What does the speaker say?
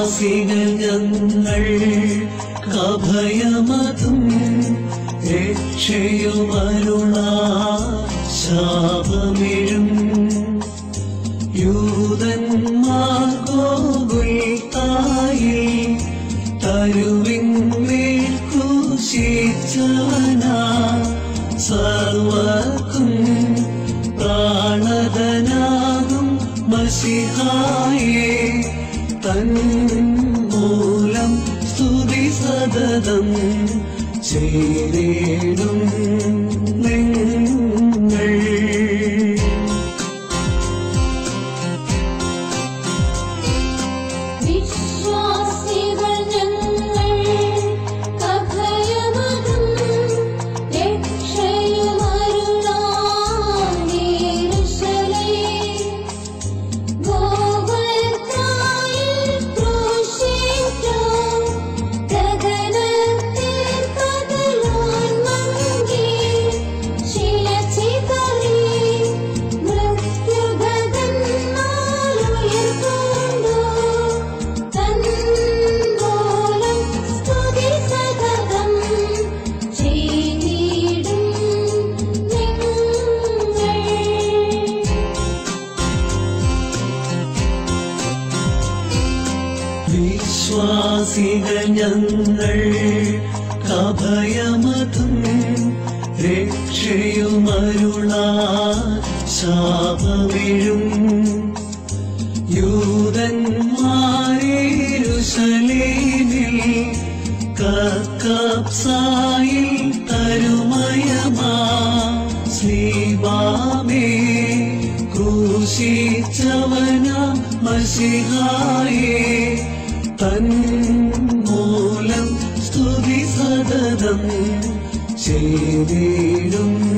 വിശ്വാസികൾ ഞങ്ങൾ കഭയമതും രക്ഷയുമരുളാ ശാപമിഴും യൂതന്മാർ ഗോകുൽത്തായി തരുവിന്മേൽ ക്രൂശിച്ചവനാ സർവർക്കും പ്രാണതനാകും മസിഹായേ തൻ മൂലം സ്തുതി സതതം ചേരേടും നിങ്ങൾ വിശ്വാസികൾ ഞങ്ങൾ കഭയമതും രക്ഷയുമരുളാനേരുശലേം ഗോവൽക്കായിൽ ക്രൂശിച്ചു ഗഗനത്തിൽ കതലോൻ മങ്കി ശിലചിതറി മൃത്യുഗതന്മാരുയർത്തുണ്ടു തൻമൂലം സ്തുതി സതതം ചെയ്തിടും നിങ്ങൾ വിശ്വാസികൾ ഞങ്ങൾ കഭയമതും രക്ഷയുമരുളാ ശാപമിഴും യൂതന്മാരേരുശലേമിൽ കക്കപ്സായിൽ തരുമയമാ ശ്രീബാമേ ക്രൂശിച്ചവന മഷിഹായേ തൻ മൂലം സ്തുതി സതതം ചെയ്തിടും